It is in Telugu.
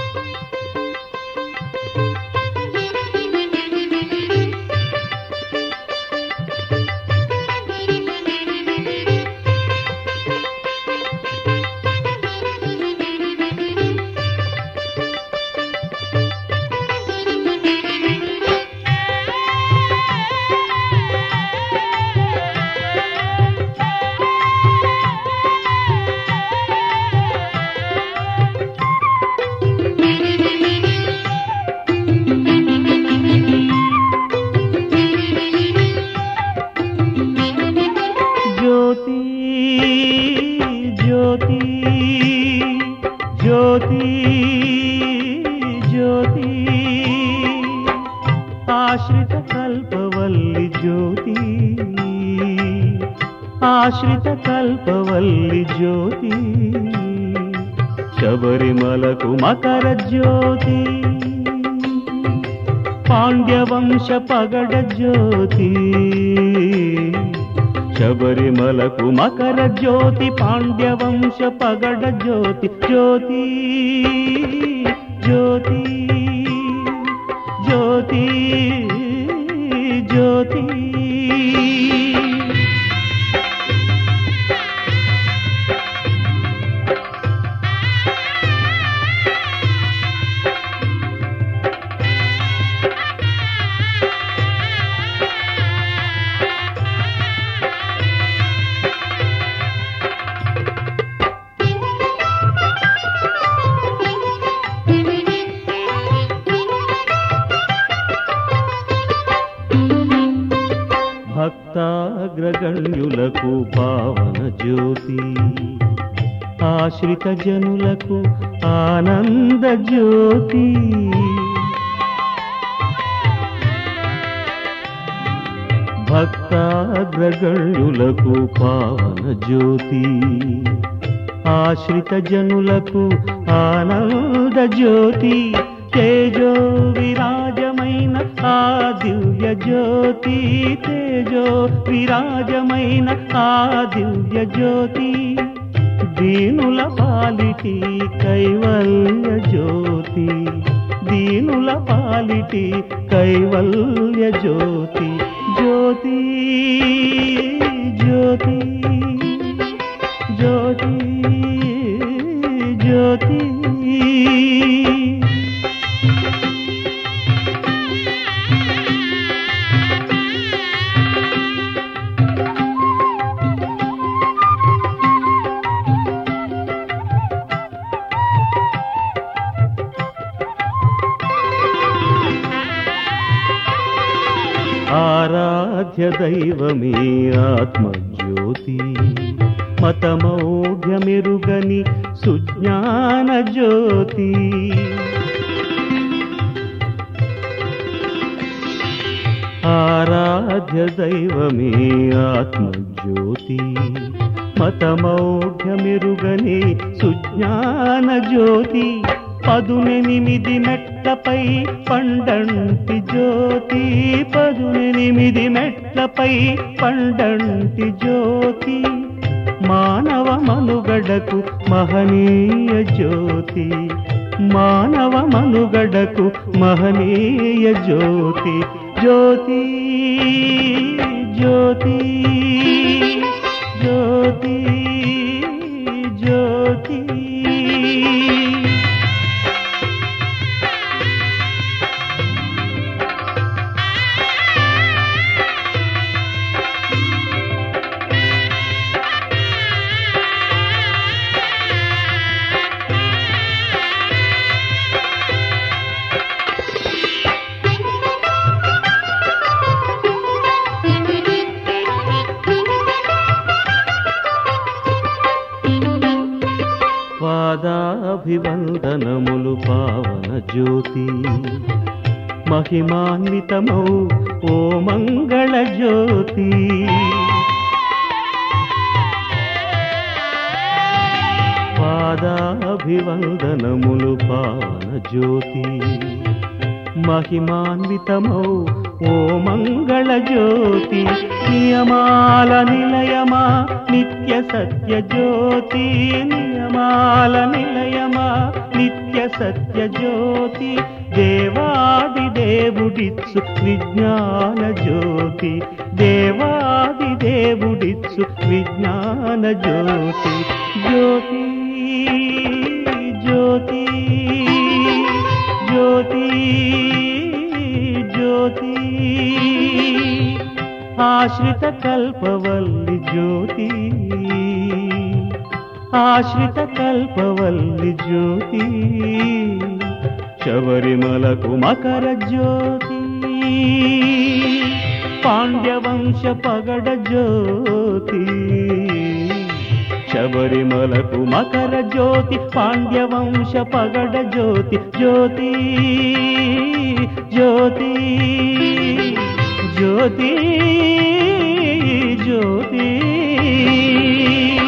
జ్యోతి జ్యోతి జ్యోతి జ్యోతి ఆశ్రిత కల్పవల్లి జ్యోతి ఆశ్రిత కల్పవల్లి జ్యోతి శబరిమలకు మకర జ్యోతి పాండ్యవంశ పగడ జ్యోతి శబరిమలకు మకర జ్యోతి పాండ్యవంశ పగడ జ్యోతి జ్యోతి జ్యోతి జ్యోతి జ్యోతి భక్తాగ్రగణ్యులకు పావన జ్యోతి ఆశ్రిత జనులకు ఆనంద జ్యోతి భక్తాగ్రగణ్యులకు పావన జ్యోతి ఆశ్రిత జనులకు ఆనంద జ్యోతి తేజో విరాజమైన ఆ దివ్య జ్యోతి తేజో విరాజమైన ఆ దివ్య జ్యోతి దీనుల పాలిటి కైవల్య జ్యోతి దీనుల పాలిటి కైవల్య జ్యోతి జ్యోతి జ్యోతి జ్యోతి జ్యోతి ఆరాధ్య దైవమే ఆత్మజ్యోతి మతమౌఢ్యమెరుగని సుజ్ఞాన జ్యోతి ఆరాధ్య దైవమే ఆత్మజ్యోతి మతమౌఢ్యమెరుగని సుజ్ఞాన జ్యోతి పదునెనిమిది మెట్లపై పండంటి జ్యోతి పదునెనిమిది మెట్లపై పండంటి జ్యోతి మానవ మనుగడకు మహనీయ జ్యోతి మానవ మనుగడకు మహనీయ జ్యోతి జ్యోతి జ్యోతి జ్యోతి జ్యోతి పాదాభివందనములు పావన జ్యోతి మహిమాన్వితమౌ ఓ మంగళ జ్యోతి పాదాభివందనములు పావన జ్యోతి మహిమాన్వితమౌ ఓ మంగళ జ్యోతి నియమాల నిలయమా నిత్య సత్య జ్యోతి నియమాల నిలయమా నిత్య సత్య జ్యోతి దేవాది దేవుడిచ్చు విజ్ఞాన జ్యోతి దేవాది దేవుడిచ్చు విజ్ఞాన జ్యోతి జ్యోతి జ్యోతి జ్యోతి జ్యోతి ఆశ్రిత కల్పవల్లి జ్యోతి ఆశ్రిత కల్పవల్లి జ్యోతి శబరిమలకు మకర జ్యోతి పాండ్యవంశ పగడ జ్యోతి శబరిమలకు మకర జ్యోతి పాండ్యవంశ పగడ జ్యోతి జ్యోతి జ్యోతి జ్యోతి జ్యోతి